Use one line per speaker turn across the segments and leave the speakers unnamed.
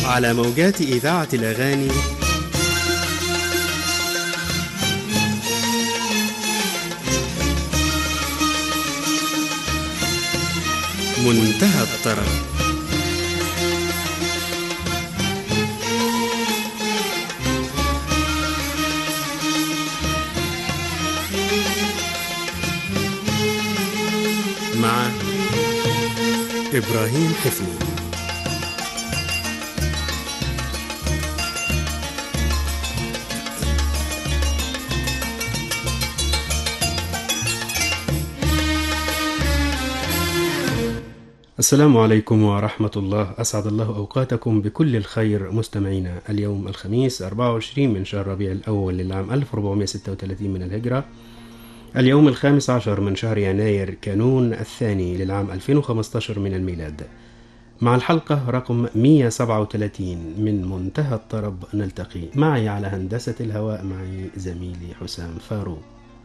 على موجات إذاعة الأغاني منتهى الطرب مع إبراهيم حفني السلام عليكم ورحمة الله أسعد الله أوقاتكم بكل الخير مستمعينا اليوم الخميس 24 من شهر ربيع الأول للعام 1436 من الهجرة اليوم الخامس عشر من شهر يناير كانون الثاني للعام 2015 من الميلاد مع الحلقة رقم 137 من منتهى الطرب نلتقي معي على هندسة الهواء معي زميلي حسام فاروق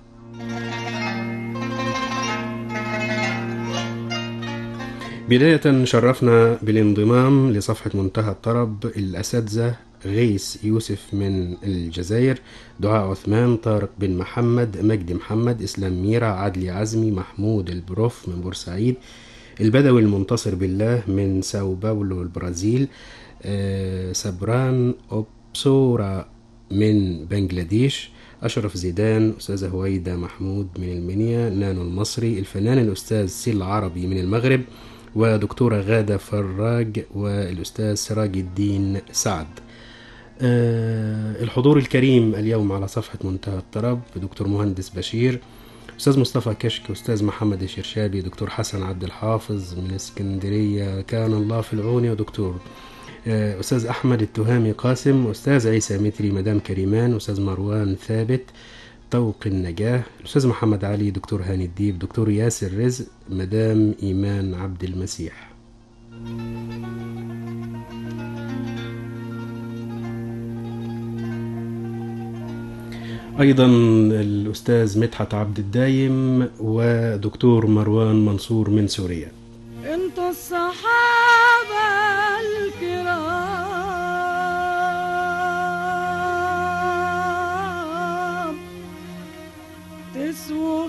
بداية شرفنا بالانضمام لصفحة منتهى الطرب الأساتذة غيث يوسف من الجزائر دعاء عثمان طارق بن محمد مجدي محمد إسلام ميرا عدلي عزمي محمود البروف من بورسعيد البدوي المنتصر بالله من ساو باولو البرازيل آه، سبران أوبسورا من بنجلاديش أشرف زيدان أستاذة هويدا محمود من المنيا نانو المصري الفنان الأستاذ سيل العربي من المغرب ودكتورة غادة فراج والأستاذ سراج الدين سعد آه، الحضور الكريم اليوم على صفحة منتهى الطرب دكتور مهندس بشير أستاذ مصطفى كشك أستاذ محمد الشرشابي دكتور حسن عبد الحافظ من اسكندرية كان الله في العون ودكتور آه، أستاذ أحمد التهامي قاسم أستاذ عيسى متري مدام كريمان أستاذ مروان ثابت طوق النجاة الأستاذ محمد علي دكتور هاني الديب دكتور ياسر رزق مدام إيمان عبد المسيح أيضا الأستاذ مدحت عبد الدايم ودكتور مروان منصور من سوريا
انت الصحابة الكرام تسووا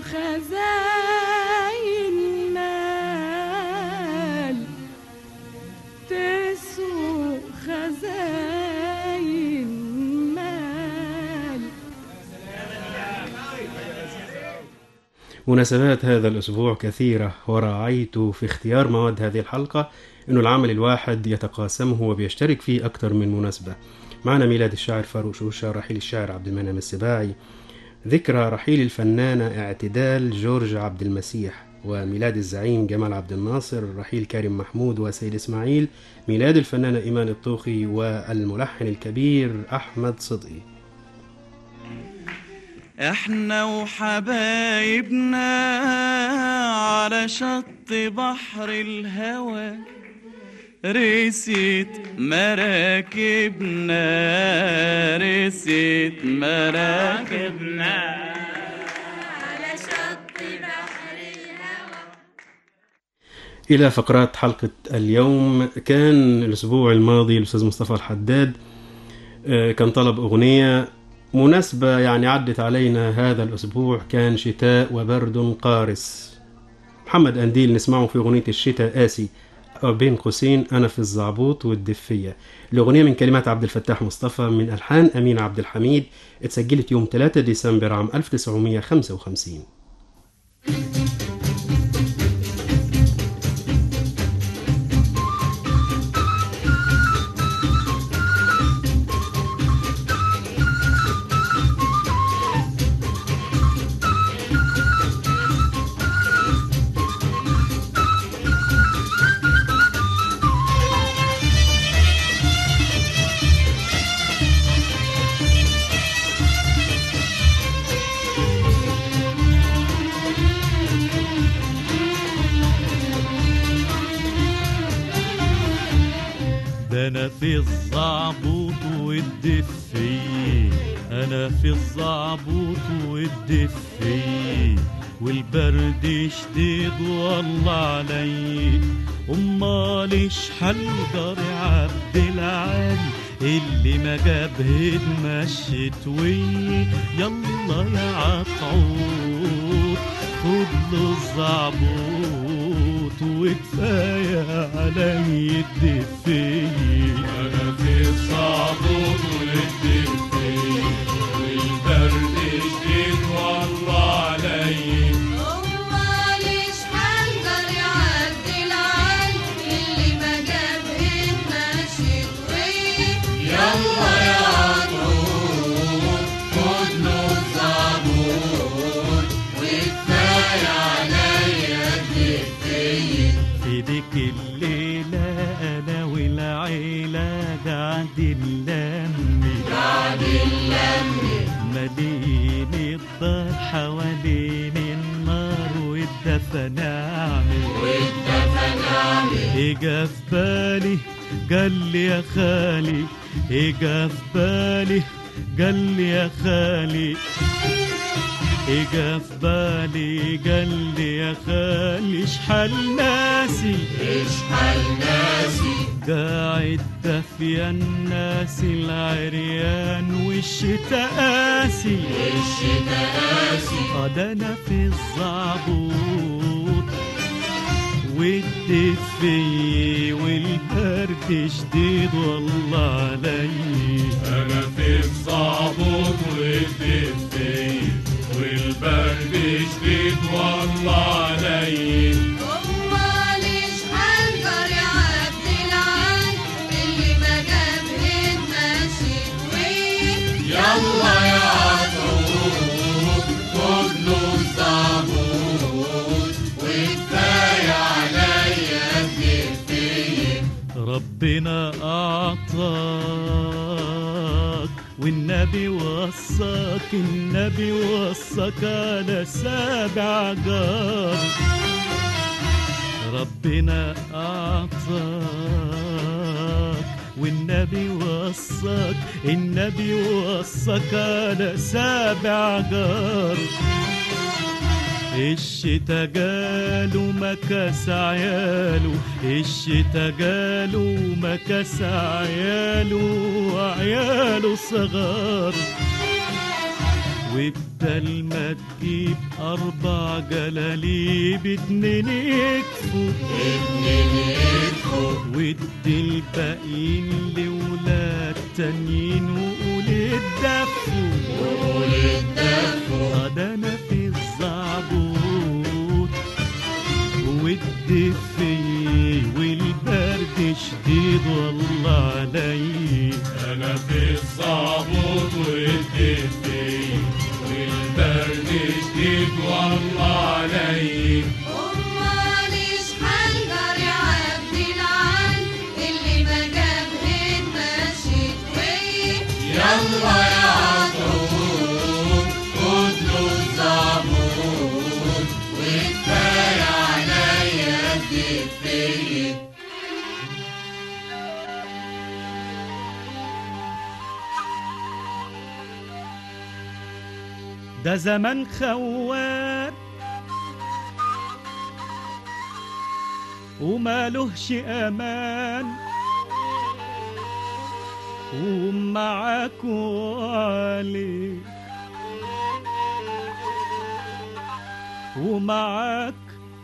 خزاين مال تسووا خزاين مال
مناسبات هذا الأسبوع كثيرة وراعيت في اختيار مواد هذه الحلقة أنه العمل الواحد يتقاسمه وبيشترك فيه أكثر من مناسبة معنا ميلاد الشاعر فاروق شوشة رحيل الشاعر عبد المنعم السباعي ذكرى رحيل الفنانة اعتدال جورج عبد المسيح وميلاد الزعيم جمال عبد الناصر رحيل كريم محمود وسيد إسماعيل ميلاد الفنانة إيمان الطوخي والملحن الكبير أحمد صدقي
احنا وحبايبنا على شط بحر الهوى رست مراكبنا رست مراكبنا
على شط بحر الهوى
إلى فقرات حلقة اليوم كان الأسبوع الماضي الأستاذ مصطفى الحداد آه، كان طلب أغنية مناسبة يعني عدت علينا هذا الأسبوع كان شتاء وبرد قارس محمد أنديل نسمعه في أغنية الشتاء آسي بين قوسين أنا في الزعبوط والدفية الأغنية من كلمات عبد الفتاح مصطفى من ألحان أمين عبد الحميد اتسجلت يوم 3 ديسمبر عام 1955
ده انا في الزعبوط والدفية انا في الزعبوط والدفية والبرد شديد والله علي امال شحال جاري عبد العال اللي ما جابه مشيت ويه يلا يا عطعوط خد له الزعبوط وكفايه علي الدفيه انا في الزعبوط والدفيه والبرد شديد والله علي
امال شحال جري عبد العال اللي ما جاب مشيت ويه يلا يا عطول خد له الزعبوط وكفايه عليا الدفيه
في ديك الليلة أنا والعيلة قاعدين لمي
قاعدين لمي
مليين الدار حوالين النار والدفن أعمل
والدفن عامل
إجا في بالي قال لي يا خالي إجا في بالي قال لي يا خالي إجا في بالي قال لي يا خالي شحال ناسي
اشحال ناسي
قاعد دافيا الناس العريان والشتا قاسي
الشتا قاسي
قد انا في الزعبوط والدفي والبرد شديد والله علي انا في الزعبوط والدفي والبرد شديد والله علي
امال شحال جري عبد العال اللي ما جاب مشيت ويه يلا يا عطول خد له الزعبوط وكفايه عليا الدفيه
ربنا أعطاك والنبي وصاك النبي وصاك على سابع جار ربنا أعطاك والنبي وصاك النبي وصاك على سابع جار الشتا جاله مكاس عياله الشتا جاله مكاس عياله وعياله صغار وبدل ما تجيب أربع جلاليب اتنين يكفوا
اتنين يدخل
وادي الباقيين لولاد تانيين وقول اتدفوا
وقول الدفو
قد انا في الزعبوط والدفي والبرد شديد والله علي انا في الزعبوط والدفي والبرد شديد والله علي
امال شحال جري عبد العال اللي ما جاب مشيت ويه يلا يا عطول خد له الزعبوط وكفايه عليا الدفيه
ده زمن خوات ومالهش امان ومعاك وعليك ومعاك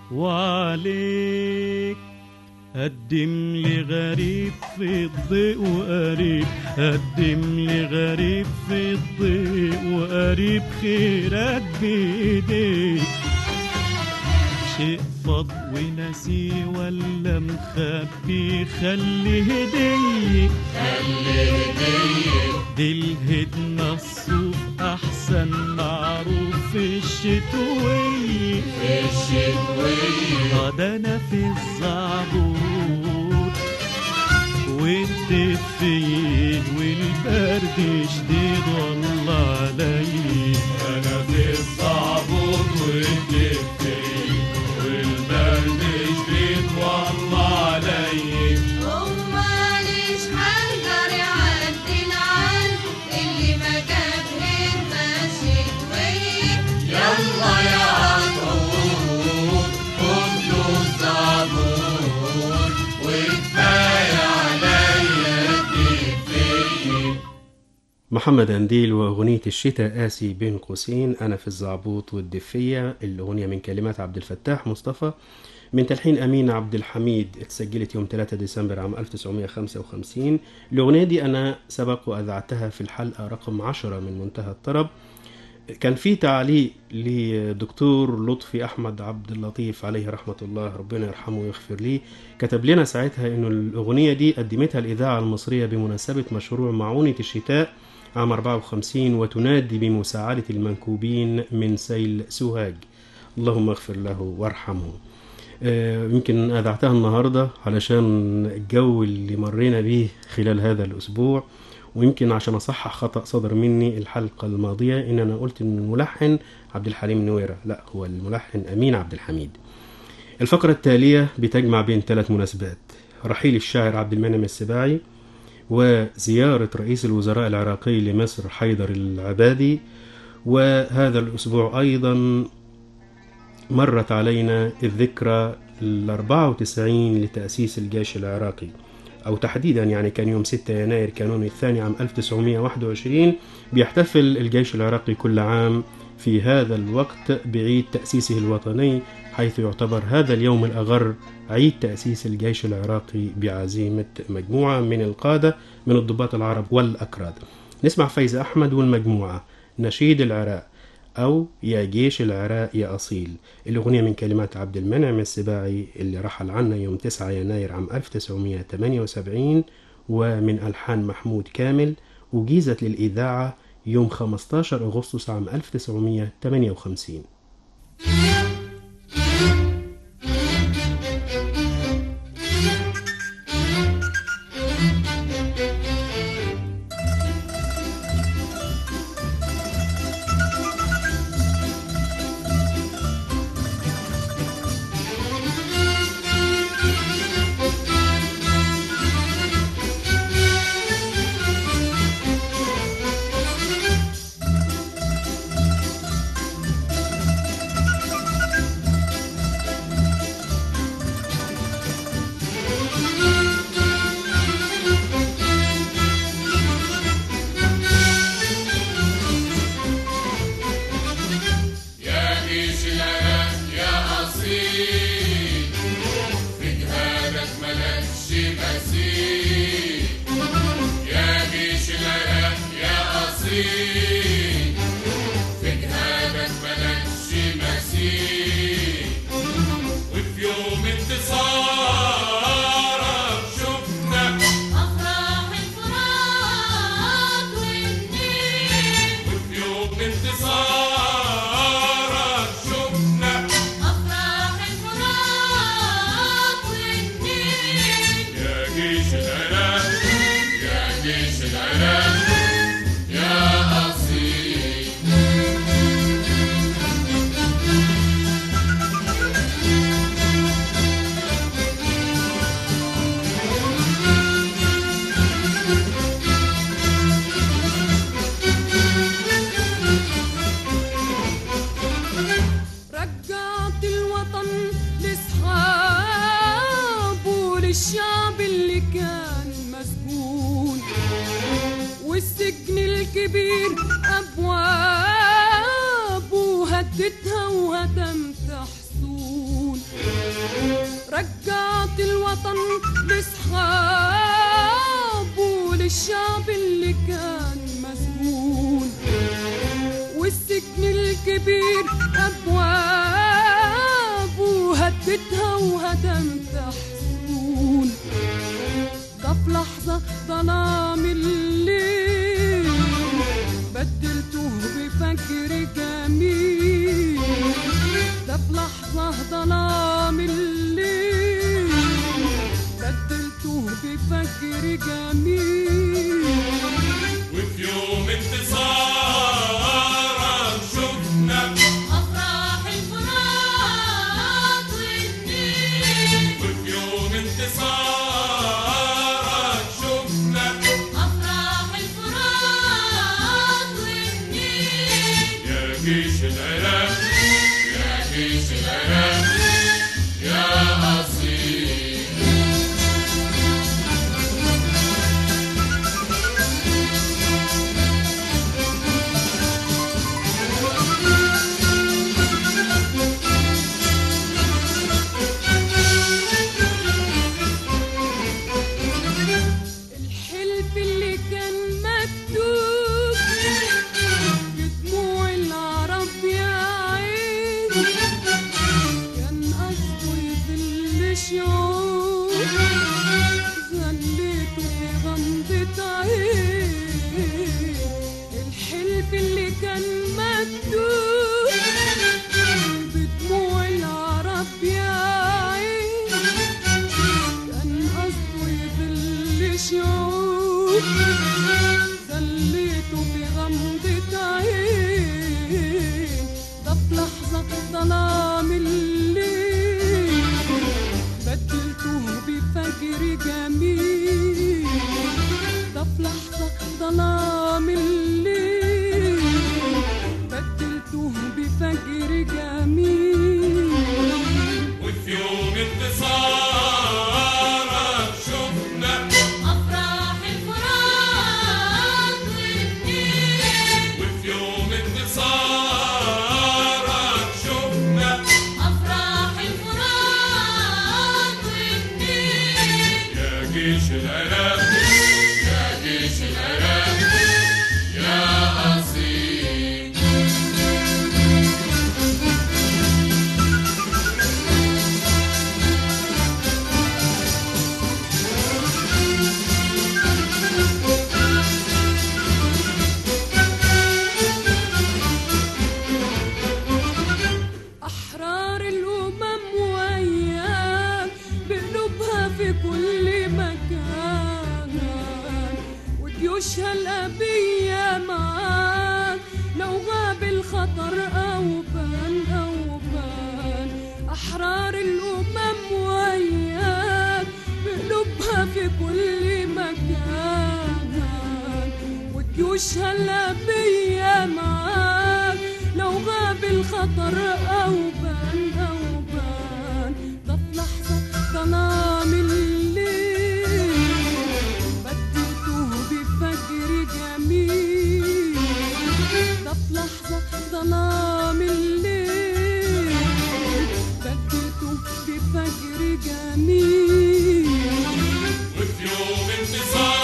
وعليك قدم لي غريب في الضيق وقريب قدم لي غريب في الضيق وقريب خيرك بايديك شيء فض ونسي ولا مخبي خلي هدية
خلي هديه
دي الهدمة الصوف أحسن معروف في الشتوية
في الشتويه
قد أنا في الزعبوط والدفي والبرد شديد والله علي أنا في الزعبوط والدفي والبرد شديد والله علي
امال شحال جري عبد العال اللي ما جاب مشيت ويه يلا يا عطول خد له الزعبوط
محمد أنديل وأغنية الشتاء قاسي بين قوسين أنا في الزعبوط والدفية الأغنية من كلمات عبد الفتاح مصطفى من تلحين أمين عبد الحميد اتسجلت يوم 3 ديسمبر عام 1955 الأغنية دي أنا سبق وأذعتها في الحلقة رقم 10 من منتهى الطرب كان في تعليق لدكتور لطفي احمد عبد اللطيف عليه رحمه الله ربنا يرحمه ويغفر ليه كتب لنا ساعتها انه الاغنيه دي قدمتها الاذاعه المصريه بمناسبه مشروع معونه الشتاء عام 54 وتنادي بمساعده المنكوبين من سيل سوهاج اللهم اغفر له وارحمه آه، يمكن اذعتها النهارده علشان الجو اللي مرينا بيه خلال هذا الاسبوع ويمكن عشان اصحح خطا صدر مني الحلقه الماضيه ان انا قلت ان الملحن عبد الحليم نويره لا هو الملحن امين عبد الحميد الفقره التاليه بتجمع بين ثلاث مناسبات رحيل الشاعر عبد المنعم السباعي وزياره رئيس الوزراء العراقي لمصر حيدر العبادي وهذا الاسبوع ايضا مرت علينا الذكرى ال 94 لتأسيس الجيش العراقي أو تحديدا يعني كان يوم 6 يناير كانون الثاني عام 1921 بيحتفل الجيش العراقي كل عام في هذا الوقت بعيد تأسيسه الوطني حيث يعتبر هذا اليوم الأغر عيد تأسيس الجيش العراقي بعزيمة مجموعة من القادة من الضباط العرب والأكراد نسمع فايز أحمد والمجموعة نشيد العراق أو يا جيش العراق يا أصيل الأغنية من كلمات عبد المنعم السباعي اللي رحل عنا يوم 9 يناير عام 1978 ومن ألحان محمود كامل وجيزت للإذاعة يوم 15 أغسطس عام 1958
يا جيش العراق يا أصيل في جهادك ملكش مثيل يا جيش العراق يا أصيل في جهادك ملكش مثيل وفي يوم انتصارك شفنا
أفراح الفرات والنيل
وفي يوم انتصارك شفنا
أفراح الفرات والنيل
يا جيش العراق يا جيش العراق يا أصيل
رجعت الوطن لاصحابه للشعب اللي كان مسجون والسجن الكبير ابوابه هدتها وهدمت حصون رجعت الوطن لاصحابه للشعب اللي كان مسجون والسجن الكبير أبوابه هدتها وهدمت حصون ده في لحظة ظلام الليل بدلته بفجر جميل ده في لحظة ظلام الليل بدلته بفجر جميل
وفي يوم انتصارك شفنا
أفراح الفرات والنيل
وفي يوم انتصارك شفنا
أفراح
كان مكتوب بدموع العرب يا عين كان قصده يذل شعوب خليته في غمضة عين ده في لحظة ظلام الليل بدلته بفجر جميل ده في لحظة ظلام الليل بدلته بفجر جميل
وفي يوم انتصارك شفنا
أفراح الفرات والنيل
وفي يوم انتصارك شفنا
أفراح الفرات والنيل
يا جيش العراق يا جيش العراق يا أصيل
أحرار الأمم وأيام بقلوبها في كل مكان وجيوشها الأبية معاك لو غاب الخطر أو بان أو بان أحرار الأمم وأيام بقلوبها في كل مكان وجيوشها الأبية معاك لو غاب الخطر أو بان أو بان ده في لحظة ظلام الليل بديته بفجر جميل ده في لحظة ظلام الليل بديته بفجر جميل
وفي يوم انتصارك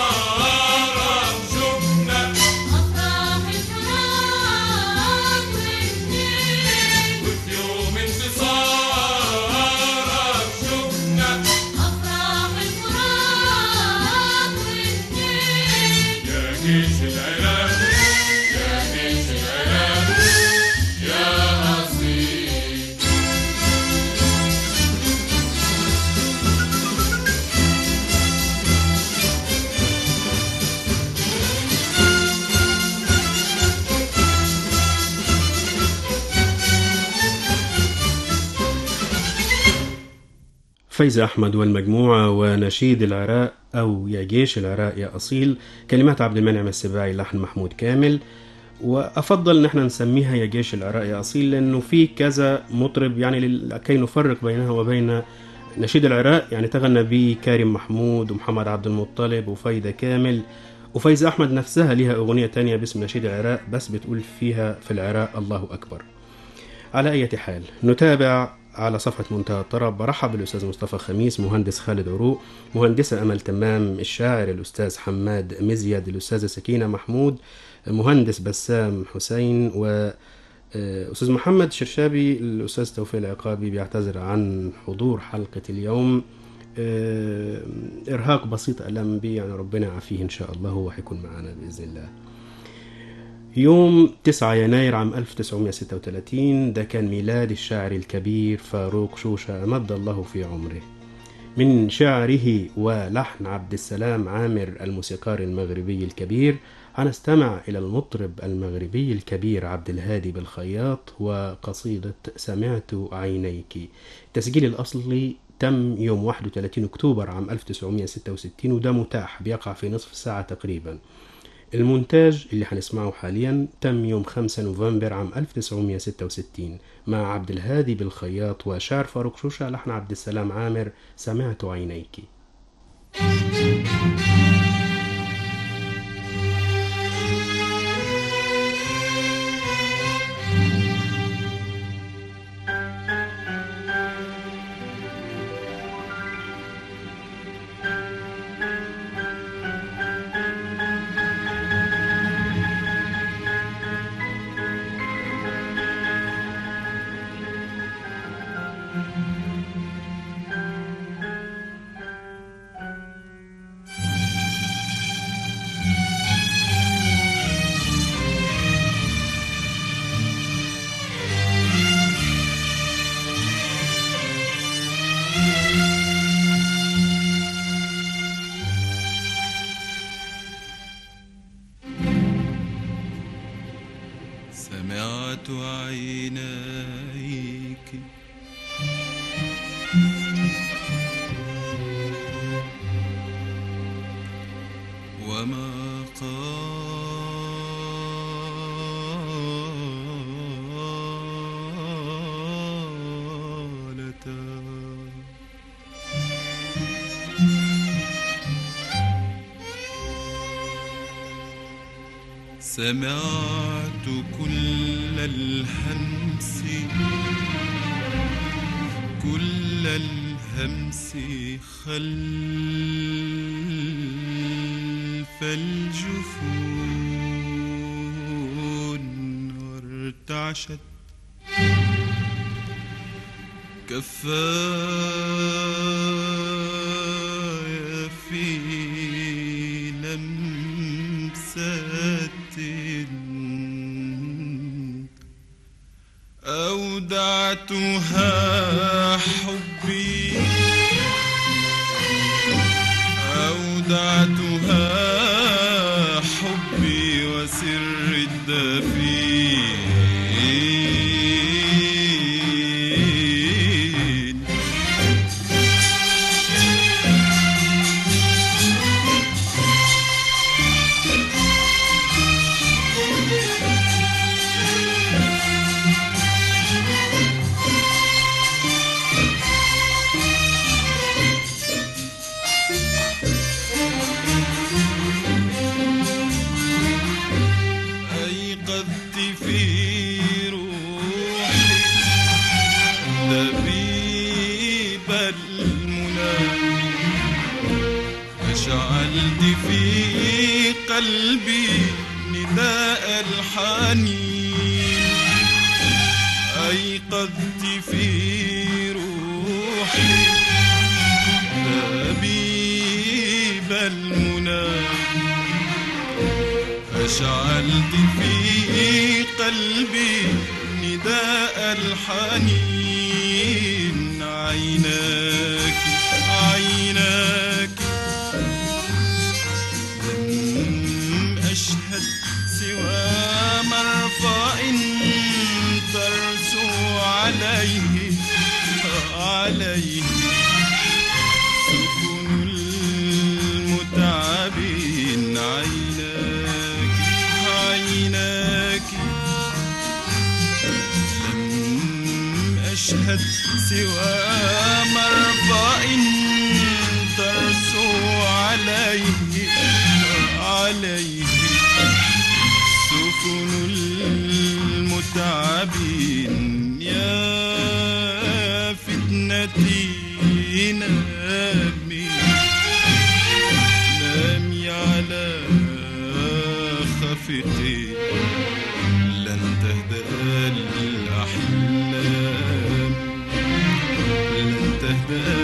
شفنا
أفراح الفرات والنيل
وفي يوم انتصارك شفنا
أفراح الفرات والنيل
يا جيش العراق يا جيش العراق يا أصيل
فايزة أحمد والمجموعة ونشيد العراق أو يا جيش العراق يا أصيل كلمات عبد المنعم السباعي لحن محمود كامل وأفضل إن احنا نسميها يا جيش العراق يا أصيل لأنه في كذا مطرب يعني لل- كي نفرق بينها وبين نشيد العراق يعني تغنى به كارم محمود ومحمد عبد المطلب وفايدة كامل وفايزة أحمد نفسها ليها أغنية تانية باسم نشيد العراق بس بتقول فيها في العراق الله أكبر على أي حال نتابع على صفحة منتهى الطرب برحب بالأستاذ مصطفى خميس مهندس خالد عروق مهندسة أمل تمام الشاعر الأستاذ حماد مزيد الأستاذة سكينة محمود مهندس بسام حسين و آه، أستاذ محمد شرشابي الأستاذ توفيق العقابي بيعتذر عن حضور حلقة اليوم آه، إرهاق بسيط ألم بي يعني ربنا يعافيه إن شاء الله هو هيكون معنا بإذن الله يوم 9 يناير عام 1936 ده كان ميلاد الشاعر الكبير فاروق شوشة أمد الله في عمره من شعره ولحن عبد السلام عامر الموسيقار المغربي الكبير هنستمع إلى المطرب المغربي الكبير عبد الهادي بالخياط وقصيدة سمعت عينيك التسجيل الأصلي تم يوم 31 أكتوبر عام 1966 وده متاح بيقع في نصف ساعة تقريبا المونتاج اللي هنسمعه حاليا تم يوم 5 نوفمبر عام 1966 مع عبد الهادي بالخياط وشعر فاروق شوشة لحن عبد السلام عامر سمعت عينيك
أفراح
عينيك وما قالتا سمعت كل الهمس كل الهمس خلف الجفون وارتعشت كفاي في لمسة أودعتها حبي أودعتها حبي وسر الدفين أيقظت في روحي دبيب المنى أشعلت في قلبي نداء الحنين أيقظت في روحي دبيب المنى أشعلت في قلبي نداء الحنين عيناك عيناك لم أشهد سوى مرفأ ترسو عليه عليه سكون المتعبين عيناك عيناك لم أشهد سوى مرفأ ترسو عليه عليه سكن المتعبين يا فتنتي نامي نامي على خفتي لن تهدأ الأحلام لن تهدأ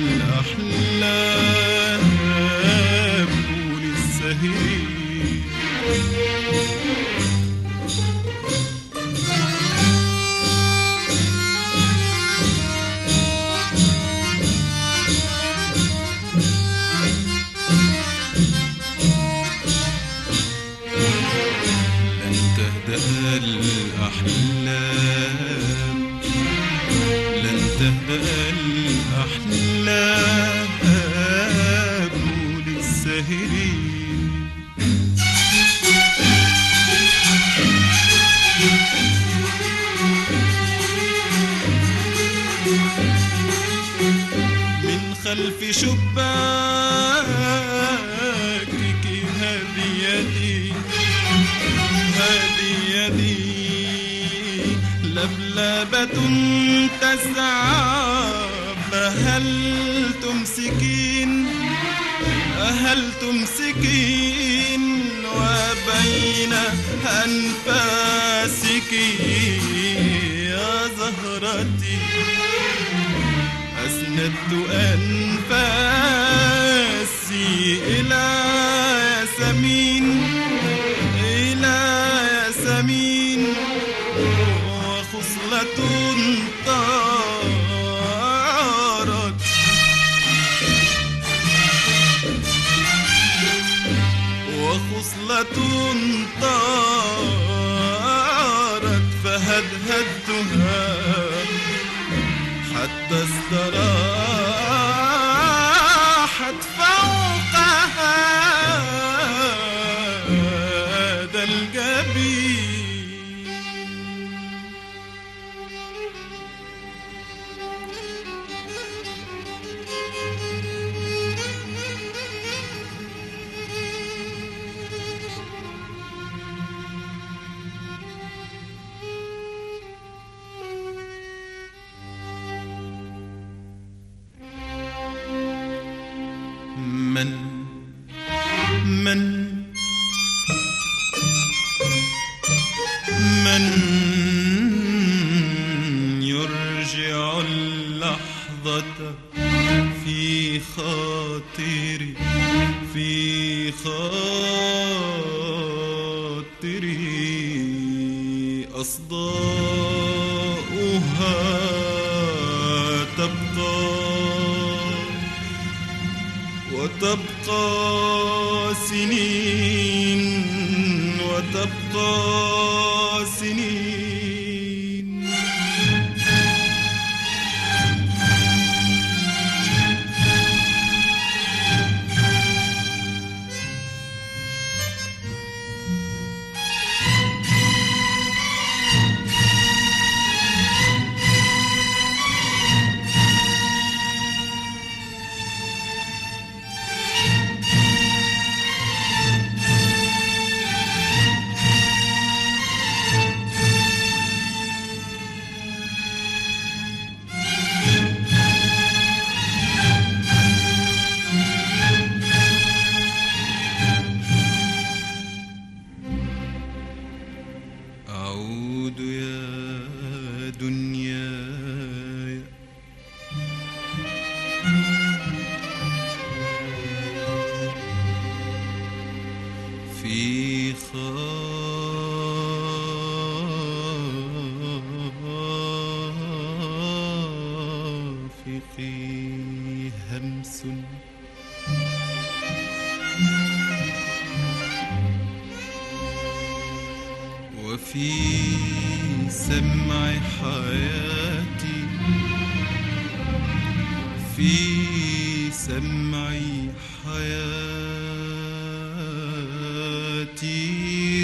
الأحلام قول السهير لن تهدأ الأحلام لن تهدأ الأحلام قول الساهرين من خلف شباكك هذه يدي هذه يدي لبلبة تسعى فهل تمسكين هل تمسكين وبين أنفاسك يا زهرتي أسندت أنفاسي إلى ياسمين إلى ياسمين وخصلة طارت وخصلة طارت فهل حتى استراحت فوق هذا الجبين من من من يرجع اللحظة في خاطري في خاطري أصداؤها تبقى وتبقى سنين وتبقى سنين أعود يا دنياي في خافقي همس وفي سمع حياتي في سمع حياتي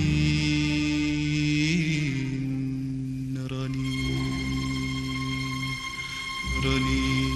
رنين رنين رنين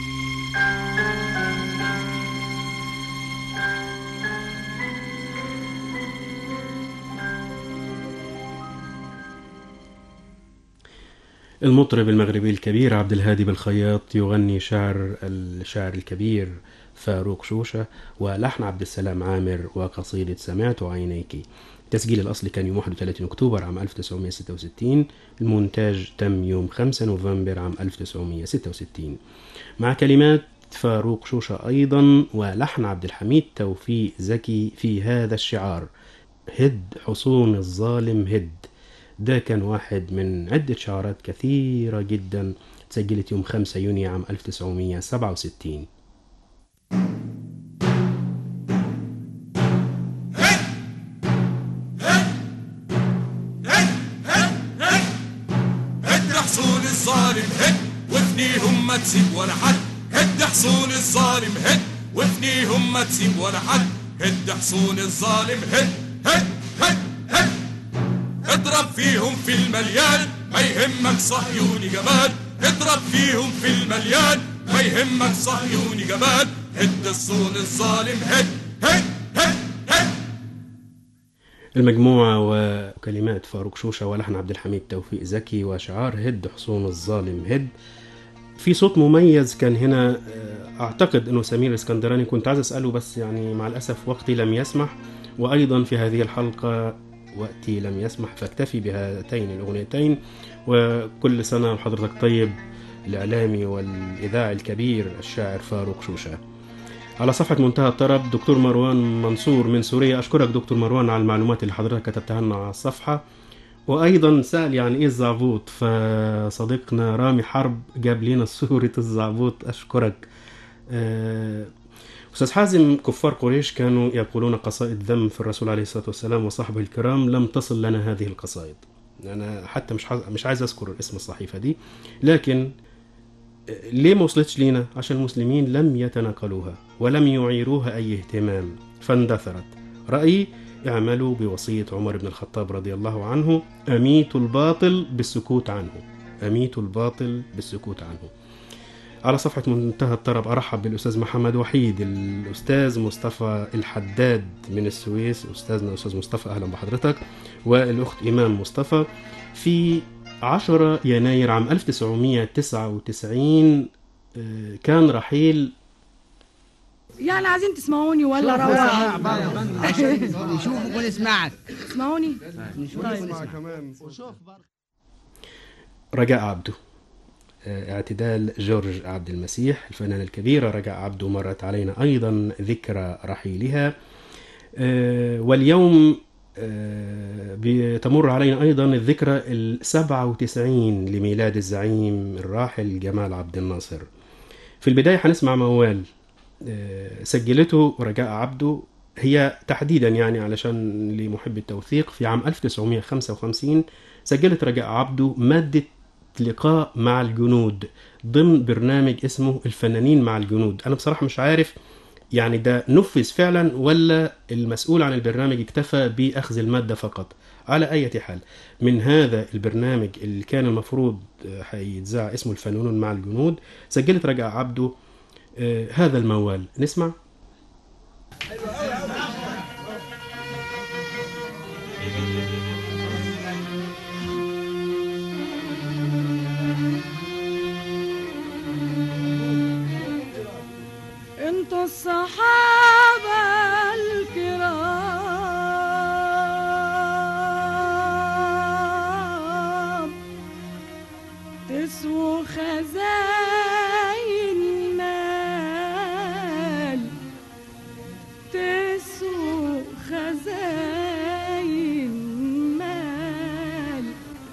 المطرب المغربي الكبير عبد الهادي بالخياط يغني شعر الشاعر الكبير فاروق شوشة ولحن عبد السلام عامر وقصيدة سمعت عينيك التسجيل الأصلي كان يوم 31 أكتوبر عام 1966 المونتاج تم يوم 5 نوفمبر عام 1966 مع كلمات فاروق شوشة أيضا ولحن عبد الحميد توفيق زكي في هذا الشعار هد حصون الظالم هد ده كان واحد من عدة شعارات كثيرة جدا تسجلت يوم 5 يونيو عام 1967
هد حصون الظالم هد وافنيهم ما تسيب ولا حد هد حصون الظالم هد وافنيهم ما تسيب ولا حد هد حصون الظالم هد هد هد هد اضرب فيهم في المليان ما يهمك صهيوني جمال اضرب فيهم في المليان ما يهمك صهيوني جمال هد الصون الظالم هد هد هد هد
المجموعة وكلمات فاروق شوشة ولحن عبد الحميد توفيق زكي وشعار هد حصون الظالم هد في صوت مميز كان هنا آه، اعتقد انه سمير الاسكندراني كنت عايز اساله بس يعني مع الاسف وقتي لم يسمح وايضا في هذه الحلقه وقتي لم يسمح فاكتفي بهاتين الاغنيتين وكل سنه وحضرتك طيب الاعلامي والاذاعي الكبير الشاعر فاروق شوشه على صفحة منتهى الطرب دكتور مروان منصور من سوريا أشكرك دكتور مروان على المعلومات اللي حضرتك كتبتها لنا على الصفحة وأيضا سأل يعني إيه الزعبوط فصديقنا رامي حرب جاب لنا صورة الزعبوط أشكرك آه، أستاذ حازم كفار قريش كانوا يقولون قصائد ذم في الرسول عليه الصلاة والسلام وصحبه الكرام لم تصل لنا هذه القصائد انا حتى مش حاز- مش عايز اذكر اسم الصحيفه دي لكن آه، ليه ما وصلتش لينا عشان المسلمين لم يتناقلوها ولم يعيروها اي اهتمام فاندثرت رايي اعملوا بوصيه عمر بن الخطاب رضي الله عنه اميتوا الباطل بالسكوت عنه اميتوا الباطل بالسكوت عنه على صفحة منتهى الطرب أرحب بالأستاذ محمد وحيد الأستاذ مصطفى الحداد من السويس أستاذنا أستاذ مصطفى أهلا بحضرتك والأخت إيمان مصطفى في 10 يناير عام 1999 آه، كان رحيل
يعني عايزين تسمعوني ولا روح
نشوفك ونسمعك
تسمعوني
رجاء عبده آه، اعتدال جورج عبد المسيح الفنانة الكبيرة رجاء عبده مرت علينا أيضا ذكرى رحيلها آه، واليوم آه، بتمر علينا أيضا الذكرى السبعة وتسعين لميلاد الزعيم الراحل جمال عبد الناصر في البداية هنسمع موال آه، سجلته رجاء عبده هي تحديدا يعني علشان لمحب التوثيق في عام 1955 سجلت رجاء عبده مادة لقاء مع الجنود ضمن برنامج اسمه الفنانين مع الجنود انا بصراحة مش عارف يعني ده نفذ فعلا ولا المسؤول عن البرنامج اكتفى باخذ المادة فقط على اي حال من هذا البرنامج اللي كان المفروض آه، هيتذاع اسمه الفنانون مع الجنود سجلت رجاء عبده آه، هذا الموال نسمع
انتوا الصحابة الكرام تسووا خزاين مال تسووا خزاين مال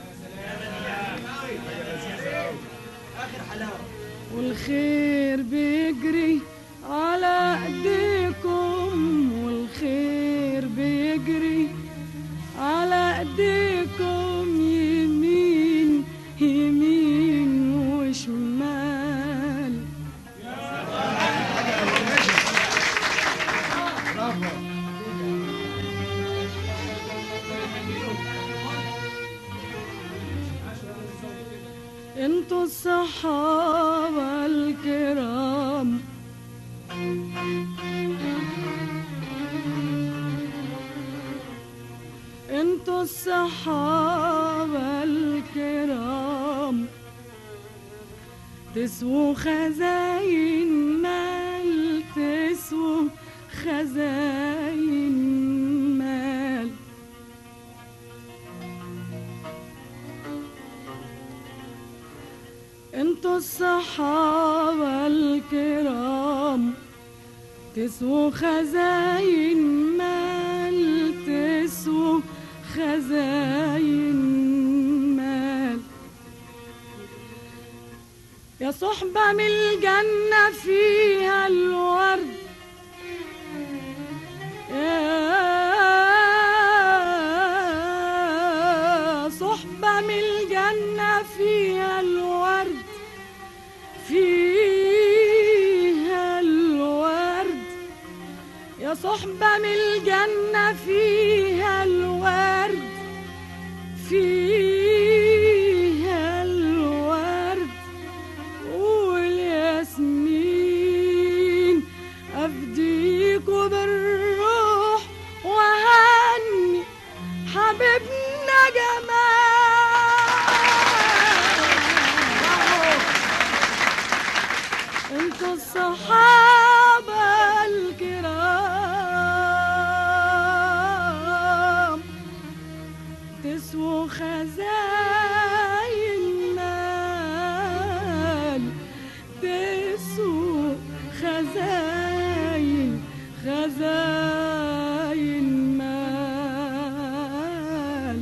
والخير بيجري على ايديكم والخير بيجري على ايديكم يمين يمين وشمال انتوا الصحابة الكرام انتوا الصحابة الكرام تسووا خزاين مال تسووا خزاين مال انتوا الصحابة الكرام تسووا خزاين مال تسووا خزاين مال يا صحبة من الجنة فيها الورد يا صحبة من الجنة فيها الورد فيها الورد يا صحبة من الجنة فيها الورد فيها الورد والياسمين أفديكوا بالروح وهني حبيبنا جمال انتوا الصحابة الكرام تسووا خزاين مال تسووا خزاين خزاين مال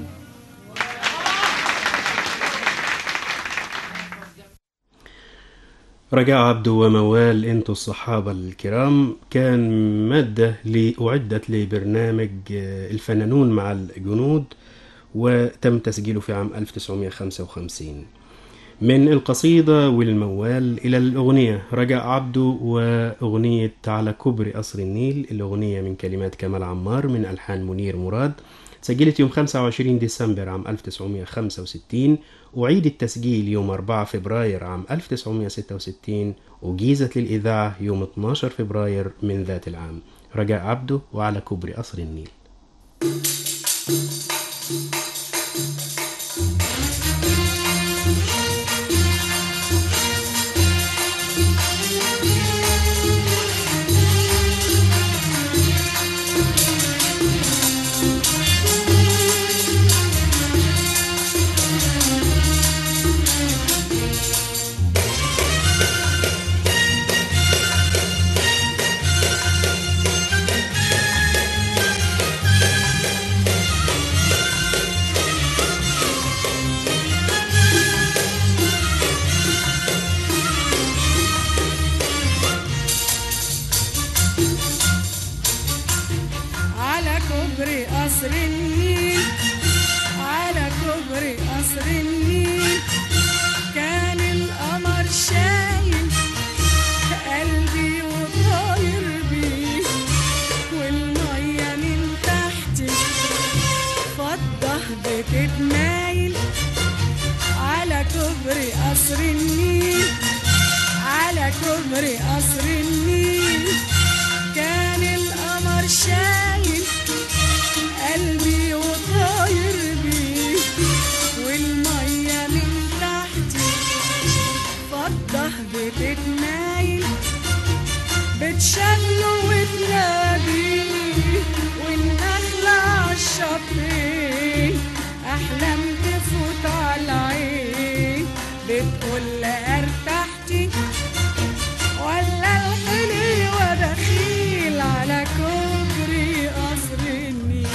رجاء عبده وموال انتوا الصحابة الكرام كان مادة لأعدت لبرنامج آه، الفنانون مع الجنود وتم تسجيله في عام 1955 من القصيدة والموال إلى الأغنية رجاء عبده وأغنية على كبر قصر النيل الأغنية من كلمات كمال عمار من ألحان منير مراد سجلت يوم 25 ديسمبر عام 1965 أعيد التسجيل يوم 4 فبراير عام 1966 وجيزت للإذاعة يوم 12 فبراير من ذات العام رجاء عبده وعلى كبر قصر النيل
على كبر قصر النيل على كبر قصر النيل كان القمر شايل قلبي وطاير بيه والمية من تحتي فضة بتتمايل على كبر قصر النيل على كبر قصر النيل كان القمر شايل قلبي وطاير بيه والمية من تحتي فضة بتتمايل بتشغله وتناديه والنخلة عالشطين أحلام تفوت على العين بتقول ارتحتي ولا الحلوة دخيل على كوبري قصر النيل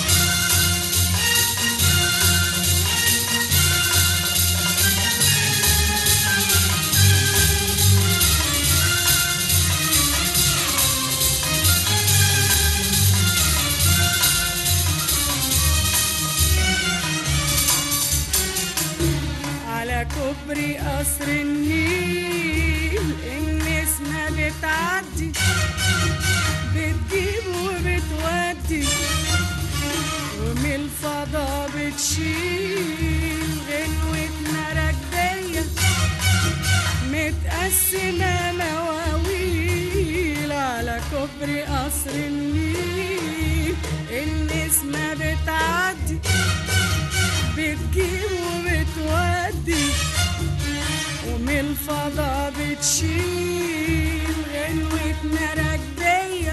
على كوبري قصر النيل النسمة بتعدي بتجيب وبتودي ومن الفضا بتشيل غنوة مراكبية متقسمة مواويل على كوبري قصر النيل النسمة بتعدي بتجيب وبتودي ومن الفضا بتشيل غنوة مراكبية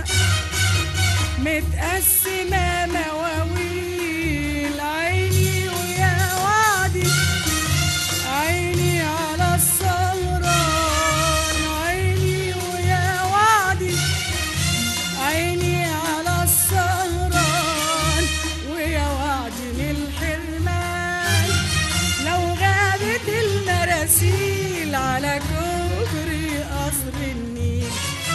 متقسمة مواويل عيني ويا وعدي عيني على السهران عيني ويا وعدي عيني على السهران ويا وعدي من الحرمان لو غابت المراسيل على كوبري قصر النيل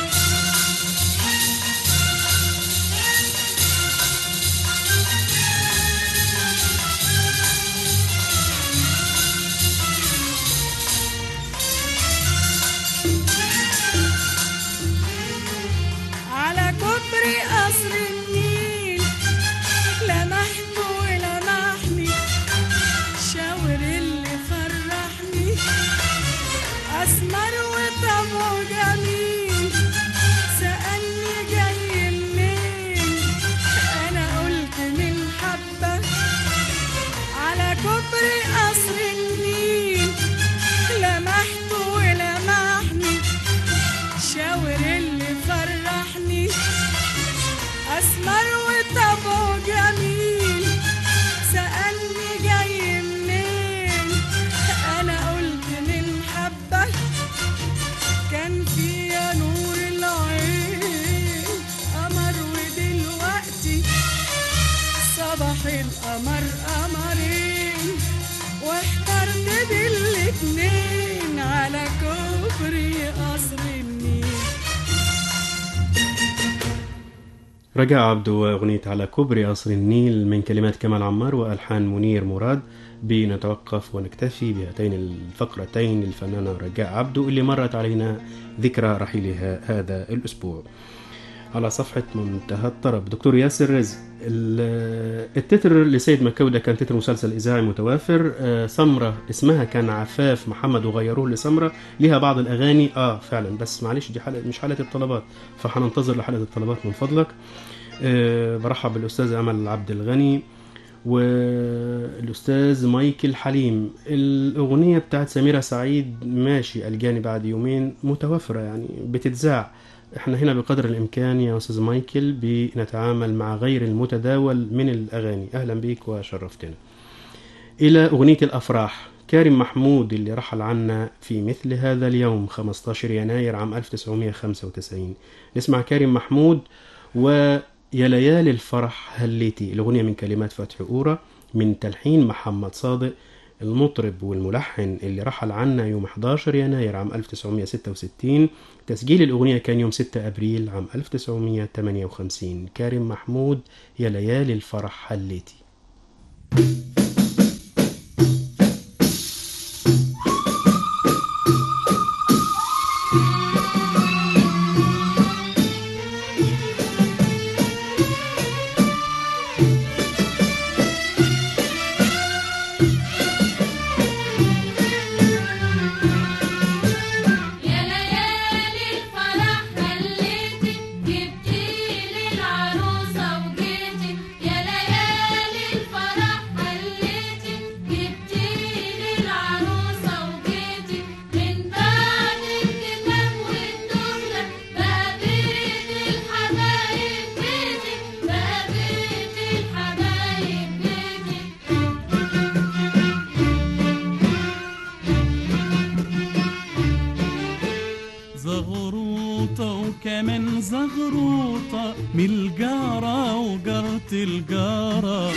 على كوبري قصر النيل لمحت ولمحني شاور اللي فرحني أسمر وطبعه جميل سألني جاي منين أنا قلت من حبة على كوبري قصر النيل لمحت ولمحني شاور اللي فرحني أسمر وطبعه جميل سألني جاي منين أنا قلت من حبة كان فيها نور العين قمر ودلوقتي صباح القمر قمرين واحترت بالاتنين على كوبري قصر النيل
رجاء عبده وأغنية على كوبري قصر النيل من كلمات كمال عمار وألحان منير مراد بنتوقف ونكتفي بهاتين الفقرتين للفنانة رجاء عبده اللي مرت علينا ذكرى رحيلها هذا الأسبوع على صفحة منتهى الطرب دكتور ياسر رزق ال- التتر لسيد مكودة كان تتر مسلسل إذاعي متوافر آه، سمرة اسمها كان عفاف محمد وغيروه لسمرة ليها بعض الأغاني آه فعلا بس معلش دي حلقة مش حلقة الطلبات فهننتظر لحلقة الطلبات من فضلك آه، برحب بالأستاذ أمل عبد الغني والأستاذ مايكل حليم الأغنية بتاعت سميرة سعيد ماشي الجاني بعد يومين متوفرة يعني بتتذاع احنا هنا بقدر الامكان يا استاذ مايكل بنتعامل مع غير المتداول من الاغاني اهلا بيك وشرفتنا الى اغنيه الافراح كارم محمود اللي رحل عنا في مثل هذا اليوم 15 يناير عام 1995 نسمع كارم محمود ويا ليالي الفرح هليتي الاغنيه من كلمات فتحي اورا من تلحين محمد صادق المطرب والملحن اللي رحل عنا يوم 11 يناير عام 1966 تسجيل الأغنية كان يوم 6 أبريل عام 1958 كارم محمود يا ليالي الفرح هليتي
يا ليالي الفرح خليتي جبتيلي العروسة وجيتي يا ليالي الفرح خليتي جبتيلي العروسة وجيتي من بعد الكتاب والدخلة بقى بيت الحبايب بيتي بقى بيت الحبايب بيتي
زغروطة وكمان زغروطة من الجارة وجارة الجارة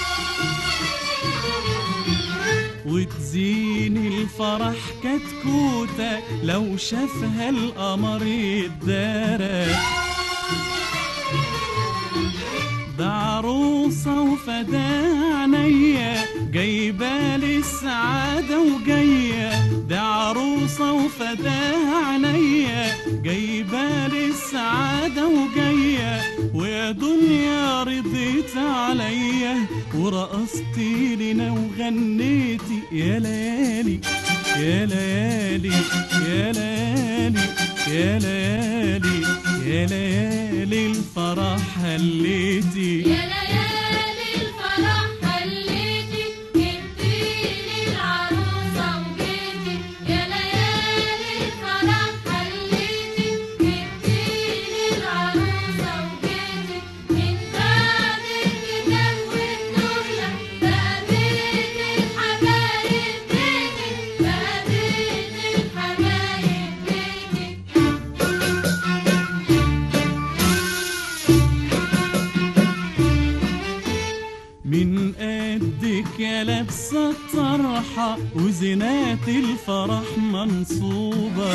وتزين الفرح كتكوتة لو شافها القمر يتدارى ده عروسة وفدا عينيا جايبالي السعادة وجاية ده عروسة وفدا عينيا جايبالي السعادة وجاية ويا دنيا رضيت عليا ورقصتي لنا وغنيتي يا ليالي يا ليالي يا ليالي يا ليالي يا ليالي الفرح هليتي
يا ليالي الفرح خليتي جبتيلي العروسة وجيتي يا ليالي الفرح خليتي جبتيلي العروسة وجيتي من بعد الكتاب والدخلة بقى بيت الحبايب بيتي بقى بيت الحبايب بيتي
من قدك يا لابسة الطرحة وزنات الفرح منصوبة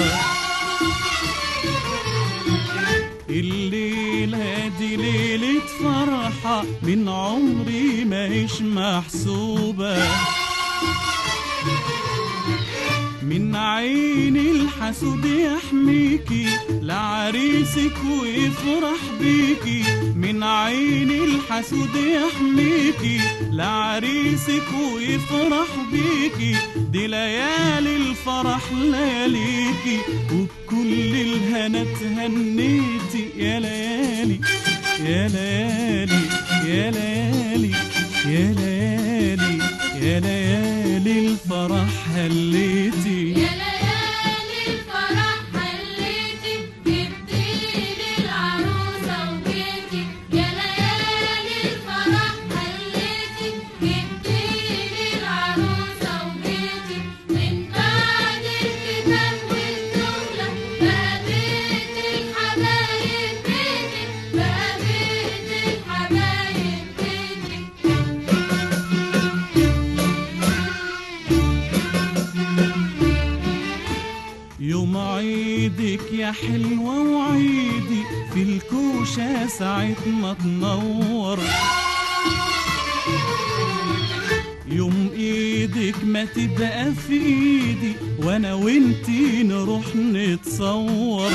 الليلة دي ليلة فرحة من عمري ما هيش محسوبة من عين الحسود يحميكي لعريسك ويفرح بيكي من عين الحسود يحميكي لعريسك ويفرح بيكي دي ليالي الفرح لياليكي وبكل الهنا تهنيتي يا ليالي يا ليالي يا ليالي يا ليالي يا ليالي الفرح هليتي
يا ليالي الفرح خليتي جبتيلي العروسة وجيتي يا ليالي الفرح خليتي جبتيلي العروسة وجيتي من بعد الكتاب والدخلة بقى بيت الحبايب بيتي بقى بيت الحبايب بيتي
يوم عيدك يا حلوة وعيدي في الكوش فرفوشة ساعة ما تنور يوم ايدك ما تبقى في ايدي وانا وانتي نروح نتصور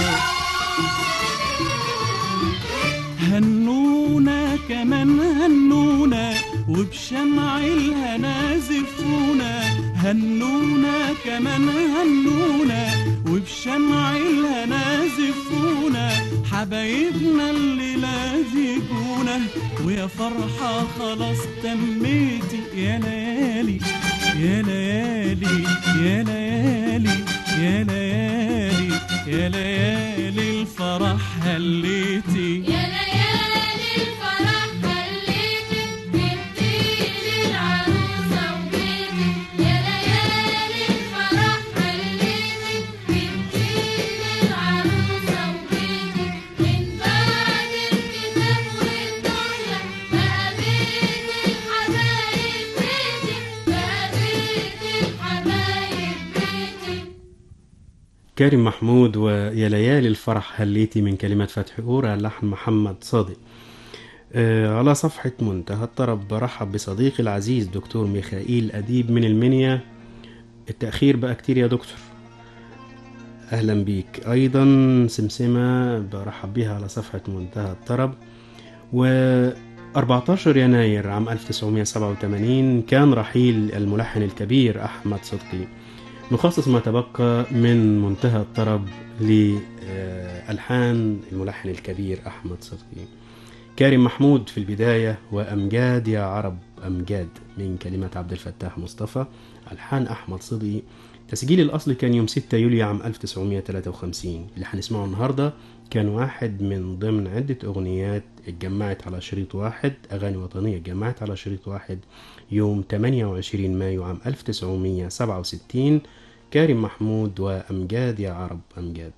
هنونا كمان هنونا وبشمع الهنا زفونا هنونا كمان هنونا وبشمع الهنا زفونا حبايبنا الليلة جيبونا ويا فرحة خلاص تميتي يا ليالي يا ليالي يا ليالي يا ليالي يا ليالي الفرح هليتي
يا ليالي الفرح خليتي جبتيلي العروسة وجيتي يا ليالي الفرح خليتي جبتيلي العروسة وجيتي من بعد الكتاب والدنيا بقى بيت الحبايب بيتي بقى بيت الحبايب بيتي
كريم محمود ويا ليالي الفرح هليتي من كلمات فتحي أورا لحن محمد صادق آه، على صفحة منتهى الطرب برحب بصديقي العزيز دكتور ميخائيل أديب من المنيا التأخير بقى كتير يا دكتور أهلا بيك أيضا سمسمة برحب بها على صفحة منتهى الطرب و 14 يناير عام 1987 كان رحيل الملحن الكبير أحمد صدقي نخصص ما تبقى من منتهى الطرب لألحان الملحن الكبير أحمد صدقي كريم محمود في البداية وأمجاد يا عرب أمجاد من كلمات عبد الفتاح مصطفى ألحان أحمد صدقي تسجيل الأصل كان يوم 6 يوليو عام 1953 اللي هنسمعه النهاردة كان واحد من ضمن عدة أغنيات اتجمعت على شريط واحد أغاني وطنية اتجمعت على شريط واحد يوم 28 مايو عام 1967 كريم محمود وأمجاد يا عرب أمجاد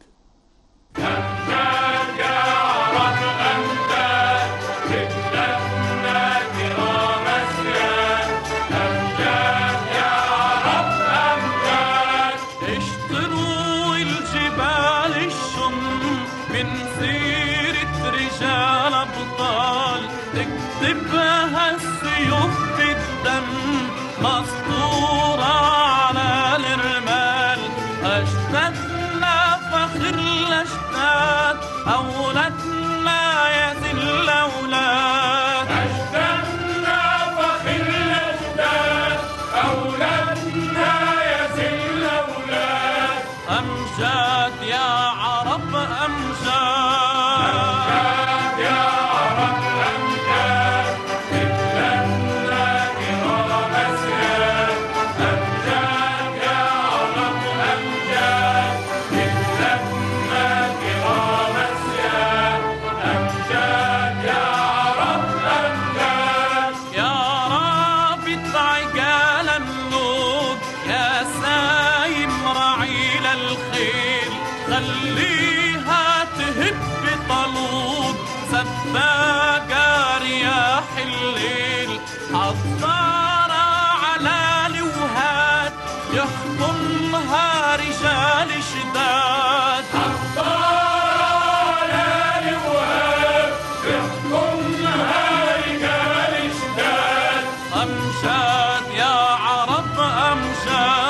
اشتروا الجبال الشم من سيرة رجال أبطال تكتبها السيوف بالدم مسطورة على الرمال أجدادنا فخر الأجداد أولادنا يزل أولاد أجدادنا فخر الأجداد أولادنا يزل أولاد أمجاد يا عرب أمجاد أمجاد يا عرب أمجاد إبلادنا كرام أسياد أمجاد يا عرب أمجاد إبلادنا كرام أسياد أمجاد يا عرب أمجاد يا رابط عجال النور يا سايم رعيل الخيل خليها تهب طلوب سباقة رياح الليل حضارة على لوهات يحكمها رجال شداد حضارة على لوهات يحكمها رجال شداد أمجاد يا عرب أمجاد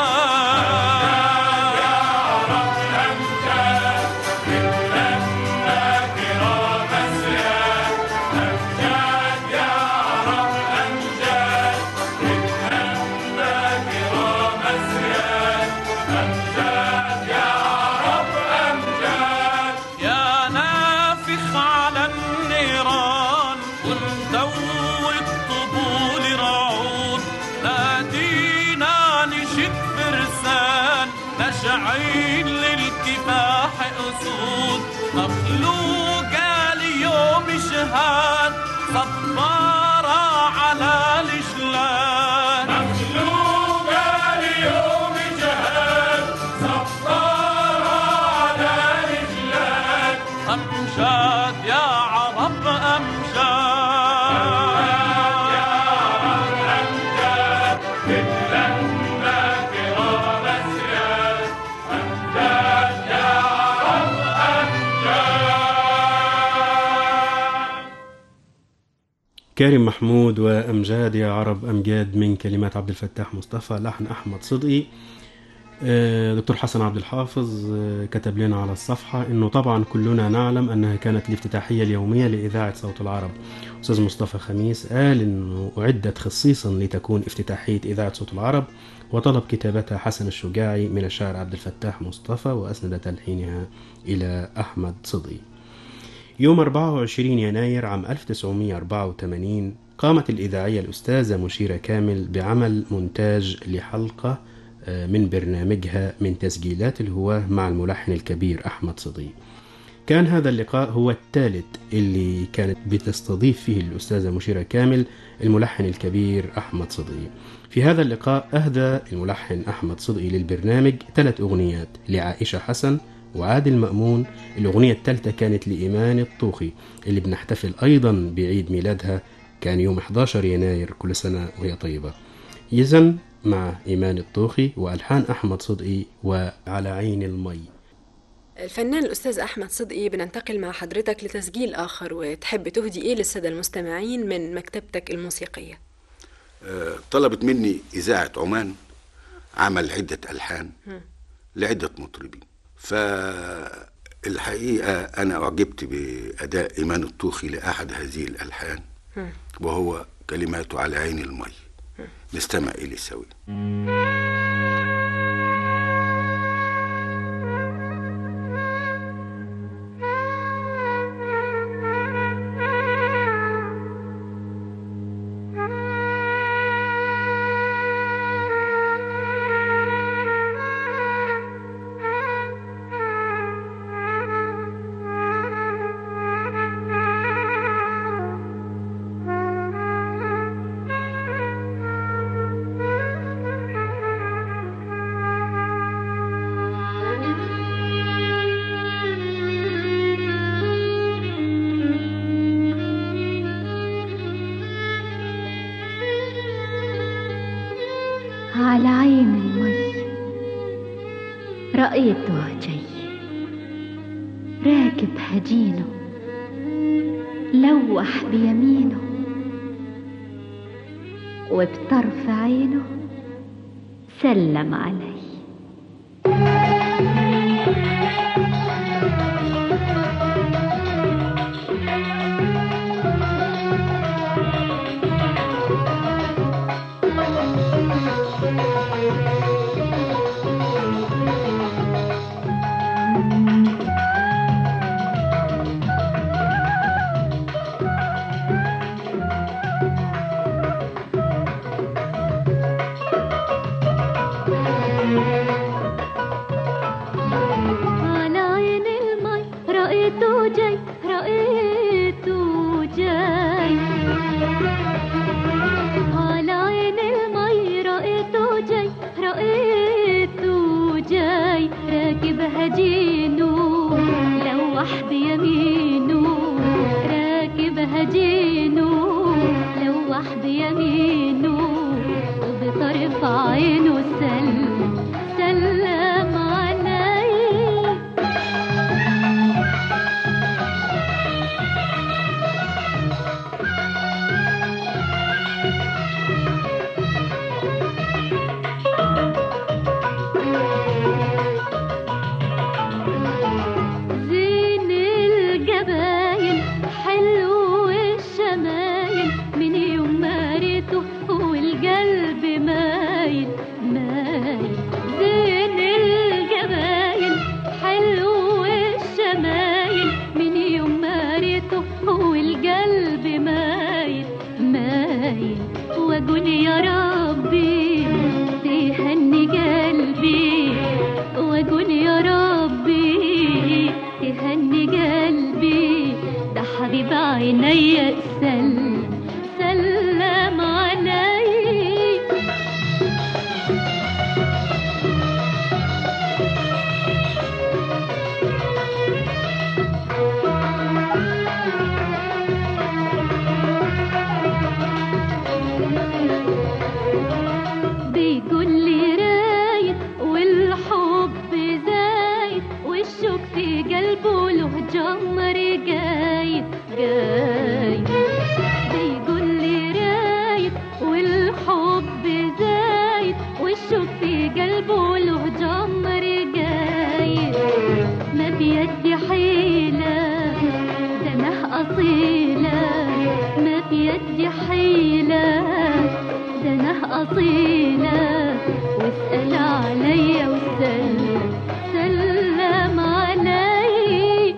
يا عرب أمجاد إننا كرام أسياد أمجاد يا عرب أمجاد إننا كرام أسياد أمجاد يا عرب أمجاد يا نافخ على النيران ومدوي الطبول رعود نادينا نجد فرسان نشعين للكفاح أسود مخلوقة ليوم شهاد صبارة على الجلال مخلوقة ليوم جهاد صبارة على الجلال أمجاد يا عرب أمجاد يا عرب أمجاد إننا كرام أسياد أمجاد يا عرب أمجاد
كريم محمود وأمجاد يا عرب أمجاد من كلمات عبد الفتاح مصطفى لحن أحمد صدقي آه، دكتور حسن عبد الحافظ آه، كتب لنا على الصفحة أنه طبعا كلنا نعلم أنها كانت الافتتاحية اليومية لإذاعة صوت العرب أستاذ مصطفى خميس قال أنه أعدت خصيصا لتكون افتتاحية إذاعة صوت العرب وطلب كتابتها حسن الشجاعي من الشاعر عبد الفتاح مصطفى وأسند تلحينها إلى أحمد صدقي يوم 24 يناير عام 1984 قامت الإذاعية الأستاذة مشيرة كامل بعمل مونتاج لحلقة آه، من برنامجها من تسجيلات الهواة مع الملحن الكبير أحمد صديق كان هذا اللقاء هو الثالث اللي كانت بتستضيف فيه الأستاذة مشيرة كامل الملحن الكبير أحمد صدقي في هذا اللقاء أهدى الملحن أحمد صدقي للبرنامج ثلاث أغنيات لعائشة حسن وعادل مأمون الأغنية الثالثة كانت لإيمان الطوخي اللي بنحتفل أيضا بعيد ميلادها كان يوم 11 يناير كل سنة وهي طيبة إذن مع إيمان الطوخي وألحان أحمد صدقي وعلى عين المي
الفنان الأستاذ أحمد صدقي بننتقل مع حضرتك لتسجيل آخر وتحب تهدي إيه للسادة المستمعين من مكتبتك الموسيقية
آه، طلبت مني إذاعة عمان عمل عدة ألحان لعدة مطربين فالحقيقة أنا أعجبت بأداء إيمان الطوخي لأحد هذه الألحان وهو كلماته على عين المي نستمع إليه سوي
على عين المي رأيته جاي راكب هجينه لوح بيمينه وبطرف عينه سلم علي على عين المي رأيته جاي رأيته جاي على عين المي رأيته جاي رأيته جاي راكب هجينه لوح بيمينه راكب هجينه لوح بيمينه وبطرف عينه سلم سلم علي زين الجباين حلو الشمايل من يوم ما ريته والقلب مايل مايل زين الجباين حلو الشمايل من يوم ما ريته والقلب مايل مايل واقول يا ربي تهني قلبي واقول يا ربي تهني قلبي ده حبيب عيني سلم سلم علي بيقول لي رايد والحب زايد والشوق في قلبه له جمر جايد جايد أصيلة ما في يدي حيلة ده أنا أصيلة واسأل عليا وسلم سلم علي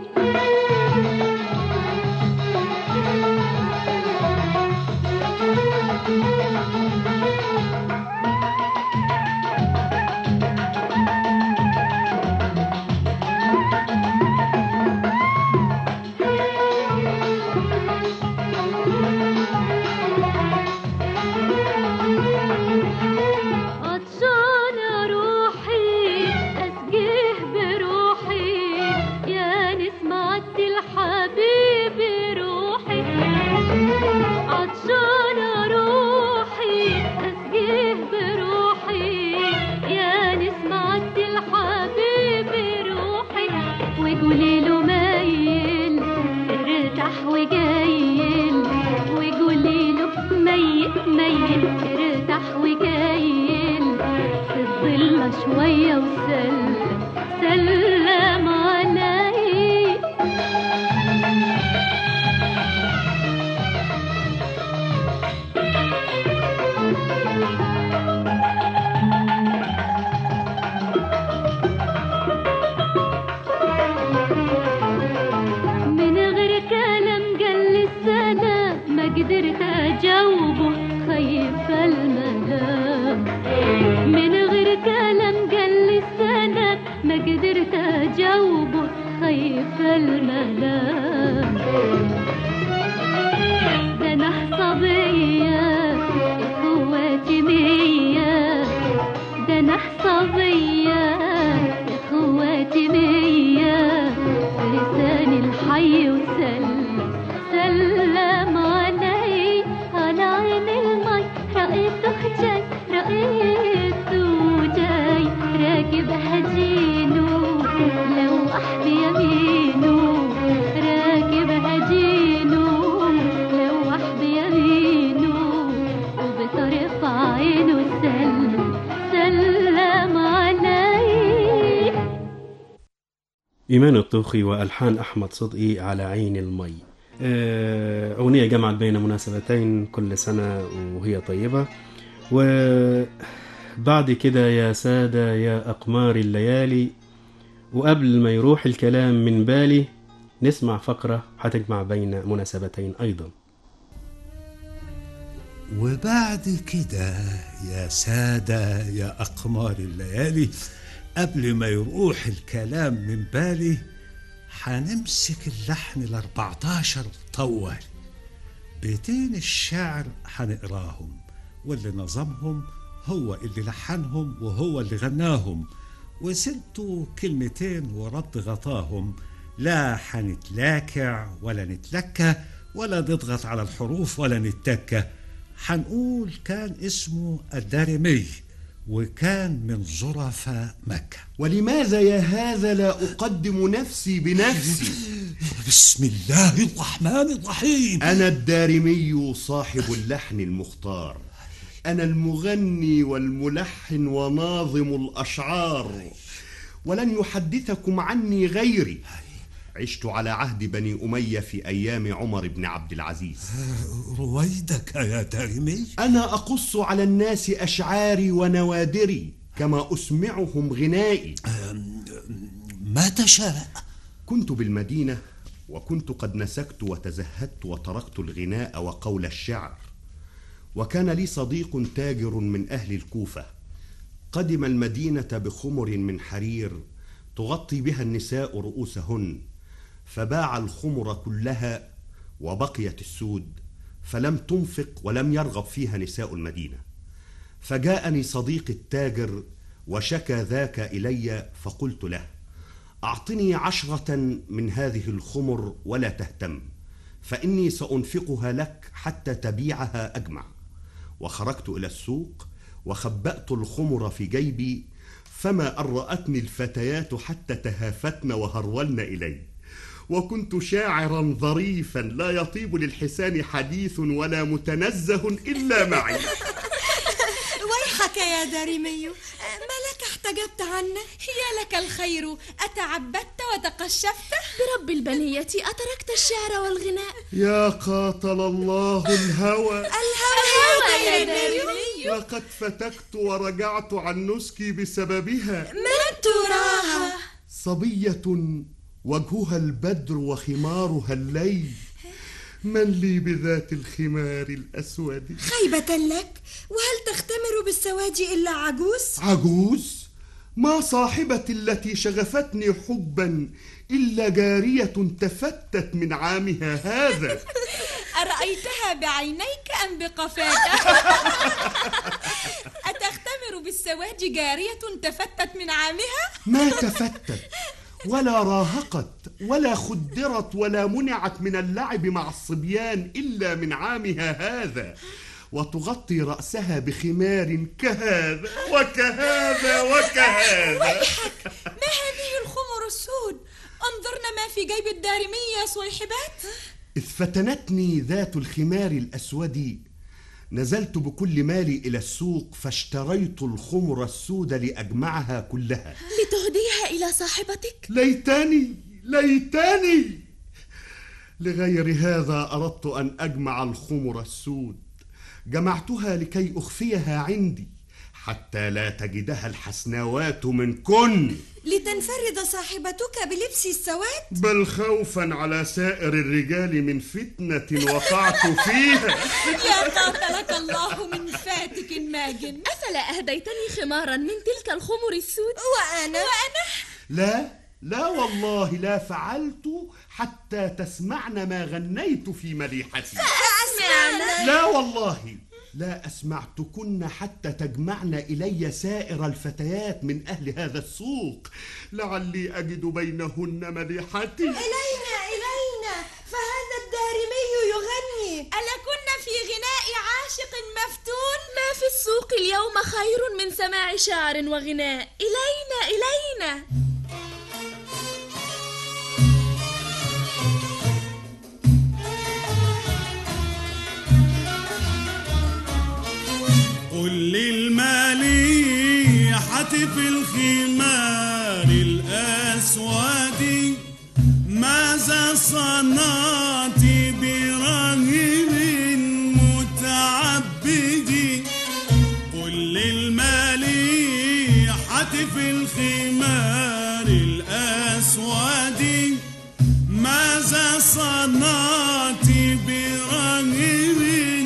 عطشان روحي أسقيه بروحي يا نسمة الحبيب روحي عطشان روحي أسقيه بروحي يا نسمة الحبيب روحي وقولي له ميل ارتاح وجايل وقولي له ميت ميت ارتاح وجايل في الظل شوية وسلم سلم علي من غير كلام قال لي السلام ما قدرت اجاوبه خايفه الملام من غير كلام قال لي السلام ما قدرت اجاوبه خايفه الملام ده انا صبيه اخواتي مية ده انا صبيه اخواتي مية لساني الحي وسلم سلم علي على عين المي رأيته جاي رأيته جاي راكب هجينه لو أحب يمينه راكب هجينه لو أحب يمينه وبطرف عينه سلم سلم علي
إيمان الطوخي وألحان أحمد صدقي على عين المي آه، أغنية جمعت بين مناسبتين كل سنة وهي طيبة وبعد كده يا سادة يا أقمار الليالي وقبل ما يروح الكلام من بالي نسمع فقرة هتجمع بين مناسبتين أيضا
وبعد كده يا سادة يا أقمار الليالي قبل ما يروح الكلام من بالي حنمسك اللحن الأربعتاشر طوال بيتين الشعر حنقراهم واللي نظمهم هو اللي لحنهم وهو اللي غناهم وسبتوا كلمتين ورد غطاهم لا حنتلاكع ولا نتلكى ولا نضغط على الحروف ولا نتكى حنقول كان اسمه الدارمي وكان من ظرفاء مكة
ولماذا يا هذا لا أقدم نفسي بنفسي
بسم الله الرحمن الرحيم
أنا الدارمي صاحب اللحن المختار أنا المغني والملحن وناظم الأشعار ولن يحدثكم عني غيري عشت على عهد بني أمية في أيام عمر بن عبد العزيز
رويدك يا دارمي
أنا أقص على الناس أشعاري ونوادري كما أسمعهم غنائي
ما تشاء
كنت بالمدينة وكنت قد نسكت وتزهدت وتركت الغناء وقول الشعر وكان لي صديق تاجر من أهل الكوفة قدم المدينة بخمر من حرير تغطي بها النساء رؤوسهن فباع الخمر كلها وبقيت السود فلم تنفق ولم يرغب فيها نساء المدينة فجاءني صديقي التاجر وشكى ذاك إلي فقلت له أعطني عشرة من هذه الخمر ولا تهتم فإني سأنفقها لك حتى تبيعها أجمع وخرجت إلى السوق وخبأت الخمر في جيبي فما أن رأتني الفتيات حتى تهافتن وهرولن إلي وكنت شاعرا ظريفا لا يطيب للحسان حديث ولا متنزه إلا معي
ويحك
لك يا دارمي ما لك احتجبت عنا
يا لك الخير أتعبدت وتقشفت
برب البنية أتركت الشعر والغناء
يا قاتل الله الهوى
الهوى
يا دارمي
لقد فتكت ورجعت عن نسكي بسببها
من تراها
صبية وجهها البدر وخمارها الليل من لي بذات الخمار الأسود
خيبة لك وهل تختمر بالسواد إلا عجوز
عجوز ما صاحبة التي شغفتني حبا إلا جارية تفتت من عامها هذا
أرأيتها بعينيك أم بقفاك أتختمر بالسواد جارية تفتت من عامها
ما تفتت ولا راهقت ولا خدرت ولا منعت من اللعب مع الصبيان إلا من عامها هذا وتغطي رأسها بخمار كهذا وكهذا وكهذا
ويحك ما هذه الخمر السود انظرنا ما في جيب الدارمي يا صيحبات
إذ فتنتني ذات الخمار الأسود نزلت بكل مالي إلى السوق فاشتريت الخمر السود لأجمعها كلها
لتهديها إلى صاحبتك
ليتني ليتني لغير هذا أردت أن أجمع الخمر السود جمعتها لكي أخفيها عندي حتى لا تجدها الحسنوات منكن
لتنفرد صاحبتك بلبس السواد
بل خوفا على سائر الرجال من فتنة وقعت فيها
يا قاتلك الله من فاتك ماجن
أفلا أهديتني خمارا من تلك الخمر السود
وأنا
وأنا
لا لا والله لا فعلت حتى تسمعن ما غنيت في مليحتي
أسمعنا
لا والله لا أسمعتكن حتى تجمعن إلي سائر الفتيات من أهل هذا السوق لعلي أجد بينهن مليحتي
إلينا إلينا فهذا الدارمي يغني
ألا كنا في غناء عاشق مفتون
ما في السوق اليوم خير من سماع شعر وغناء إلينا إلينا
قل للمليحة في الخمار الأسود ماذا صنعت برهب متعبد قل للمليحة في الخمار الأسود ماذا صنعت برهب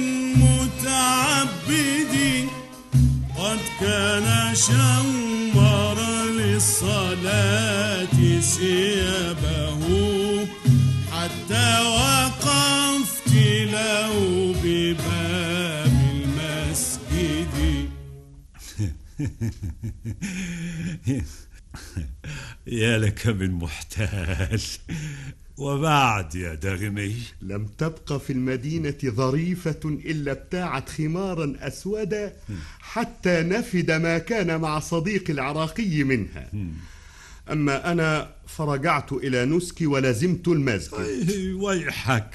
متعبد قد كان شمر للصلاة ثيابه حتى وقفت له بباب المسجد
يا لك من محتال وبعد يا دغمي
لم تبق في المدينة ظريفة إلا ابتاعت خمارا أسودا حتى نفد ما كان مع صديق العراقي منها أما أنا فرجعت إلى نسكي ولزمت المسجد
أي ويحك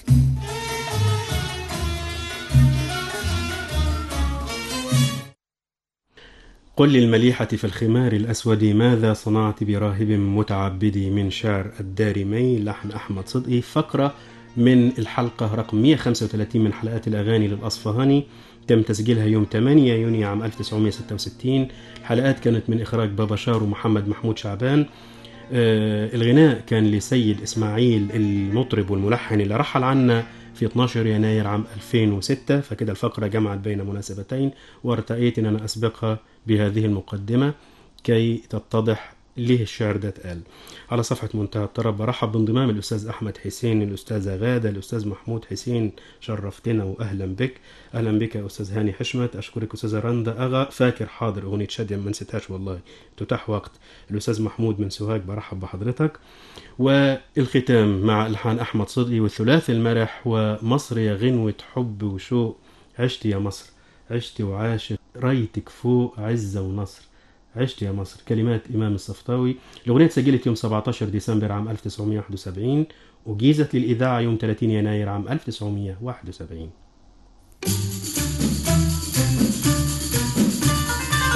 قل للمليحة في الخمار الأسود ماذا صنعت براهب متعبدي من شعر الدارمي لحن أحمد صدقي فقرة من الحلقة رقم 135 من حلقات الأغاني للأصفهاني تم تسجيلها يوم 8 يونيو عام 1966 الحلقات كانت من إخراج بابا شار ومحمد محمود شعبان آه الغناء كان لسيد إسماعيل المطرب والملحن اللي رحل عنا في 12 يناير عام 2006 فكده الفقرة جمعت بين مناسبتين وارتأيت أن أنا أسبقها بهذه المقدمة كي تتضح ليه الشعر ده اتقال على صفحة منتهى الطرب برحب بانضمام الأستاذ أحمد حسين الأستاذة غادة الأستاذ محمود حسين شرفتنا وأهلا بك أهلا بك يا أستاذ هاني حشمت أشكرك أستاذة رندا أغا فاكر حاضر أغنية شادية ما نسيتهاش والله تتاح وقت الأستاذ محمود من سوهاج برحب بحضرتك والختام مع إلحان أحمد صدقي والثلاثي المرح ومصر يا غنوة حب وشوق عشت يا مصر عشت وعاشت ريتك فوق عزة ونصر عشت يا مصر كلمات إمام الصفطاوي الأغنية اتسجلت يوم 17 ديسمبر عام 1971 وجيزت للإذاعة يوم 30 يناير عام 1971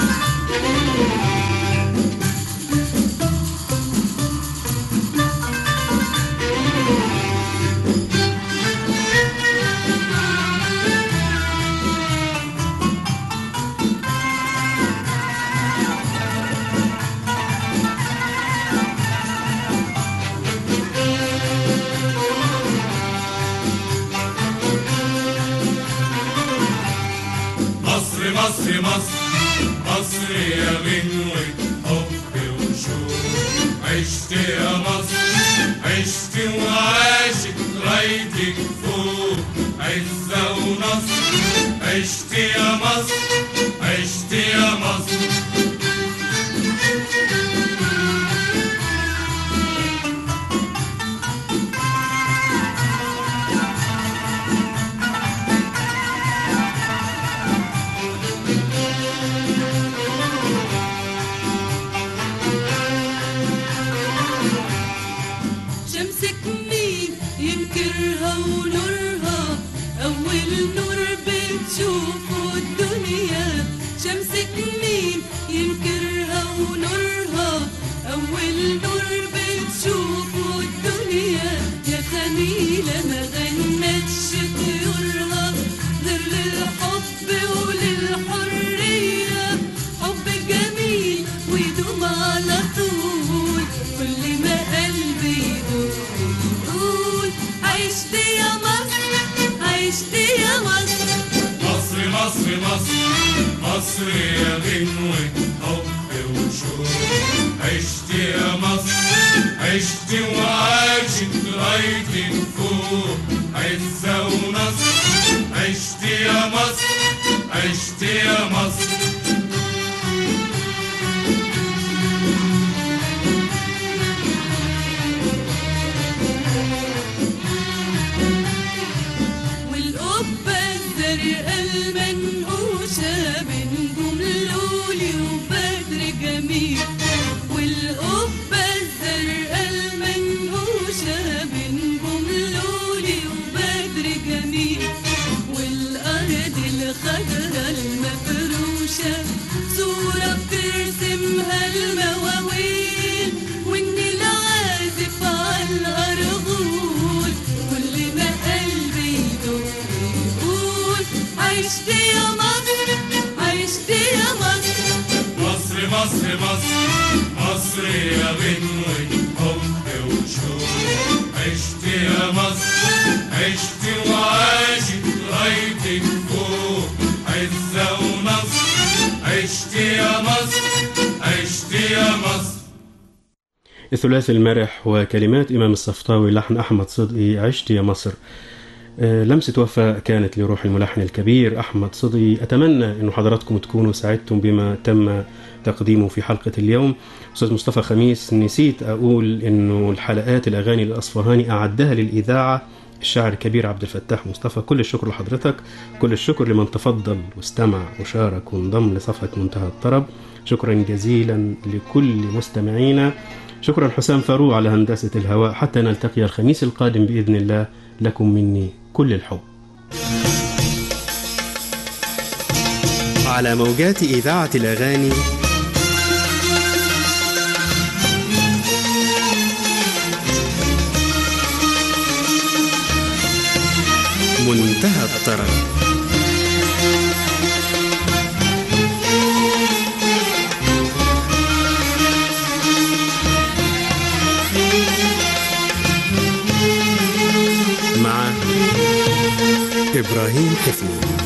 مصر مصر مصر يا غنوة حب وشوق عشت يا مصر عشت وعاشت رايتك فوق عزة ونصر عشت يا مصر عشت يا مصر
شمسك مين ينكرها ونورها أول نور بتشوفه الدنيا شمسك مين ينكرها ونورها أول نور بتشوفه الدنيا يا خليلة ما غنتش طيورها غير للحب وللحرية حب جميل ويدوم على طول كل ما قلبي يدور يقول عشت يا مصر عشت يا مصر
مصر مصر مصر مصر يا غنوة حب وشوق عشت يا مصر عشت وعاشت رايتك فوق عزة ونصر عشت يا مصر عشت يا مصر
والقبة الزرقاء المنقوشة بنجوم لولي وبدر جميل والقبة الزرقاء المنقوشة بنجوم لولي وبدر جميل والأرض الخضراء المفروشة صورة بترسمها المواويل والنيل عازف على الأرغول كل ما قلبي يدور يقول عشت يا مصر عشت يا مصر
مصر مصر مصر مصر يا غنوة حب وشوق عشت يا مصر عشت وعاشت رايتك فوق عزة ونصر عشت يا مصر عشت يا مصر
الثلاثي المرح وكلمات إمام الصفطاوي لحن أحمد صدقي عشت يا مصر آه، لمسة وفاء كانت لروح الملحن الكبير أحمد صدقي أتمنى أن حضراتكم تكونوا سعدتم بما تم تقديمه في حلقة اليوم أستاذ مصطفى خميس نسيت أقول أنه الحلقات الأغاني الأصفهاني أعدها للإذاعة الشاعر الكبير عبد الفتاح مصطفى كل الشكر لحضرتك كل الشكر لمن تفضل واستمع وشارك وانضم لصفحة منتهى الطرب شكرا جزيلا لكل مستمعينا شكرا حسام فاروق على هندسة الهواء حتى نلتقي الخميس القادم بإذن الله لكم مني كل الحب على موجات إذاعة الأغاني منتهى الطرب مع إبراهيم حفني